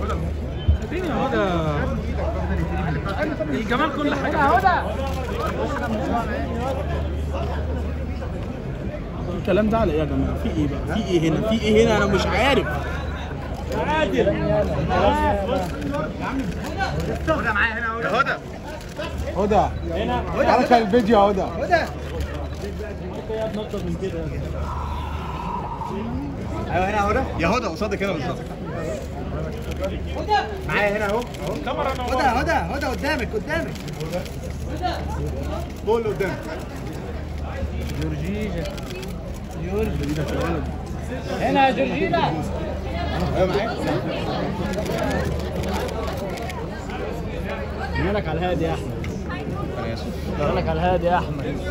اديني يا هدى الجمال كل حاجه يا هدى الكلام ده على ايه يا جماعه في ايه بقى في ايه هنا في ايه هنا انا مش عارف يا هدى هدى حركة الفيديو يا هدى ايوه هنا يا هدى يا هدى قصادك هنا بالظبط معايا هنا اهو هدى هدى هدى قدامك قدامك فوق اللي قدامك هنا يا جورجينا ايوه معايا مالك على الهادي يا احمد انا اسف مالك على الهادي يا احمد